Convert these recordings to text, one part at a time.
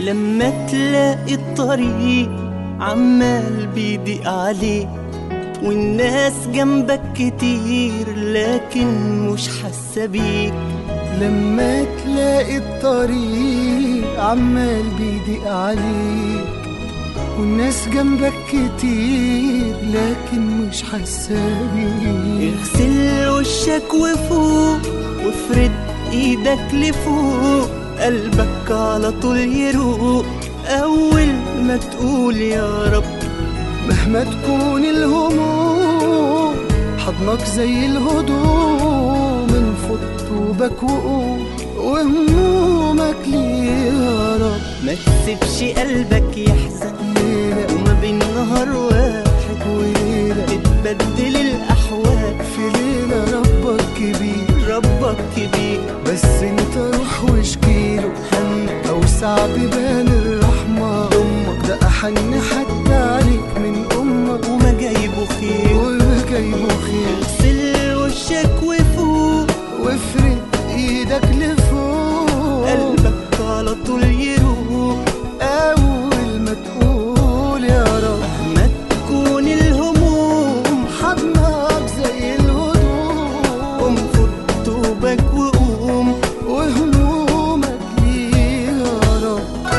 لما تلاقي الطريق عمال بيضيق عليك والناس جنبك كتير لكن مش حاسة بيك لما تلاقي الطريق عمال بيضيق عليك والناس جنبك كتير لكن مش حاسة بيك اغسل وشك وفوق وافرد ايدك لفوق قلبك على طول يروق اول ما تقول يا رب مهما تكون الهموم حضنك زي الهدوم انفض طوبك وقوم وهمومك ليه يا رب ما تسيبش قلبك يحزن ليلة وما بين نهار واحد وليلة تتبدل الاحوال في ليلة ربك كبير ربك كبير بس انت روح واشكيله همك اوسع بيبان الرحمة امك ده احن حتى عليك من امك وما جايبه خير وما جايبه خير اغسل وشك وفوق وافرد ايدك لفوق قلبك على طول يروق اول ما تقول يا رب مهما تكون الهموم حضنك زي الهدوم قوم خد طوبك وقوم وهمومك ليه يا رب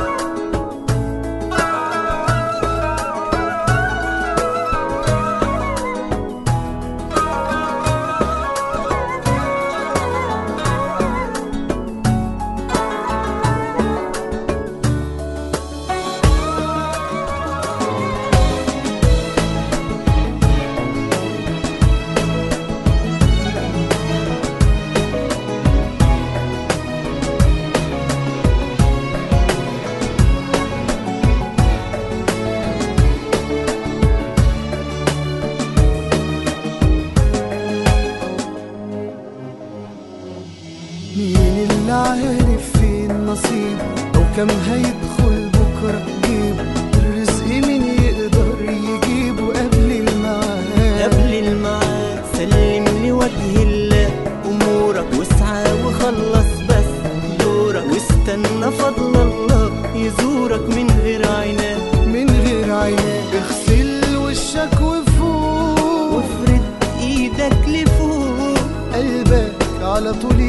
مين اللي عارف فين نصيب او كم هيدخل بكره جيب الرزق مين يقدر يجيبه قبل الميعاد قبل الميعاد سلم لوجه الله امورك واسعى وخلص بس دورك واستنى فضل الله يزورك من غير عناد من غير عينات اغسل وشك وفوق وافرد ايدك لفوق قلبك على طول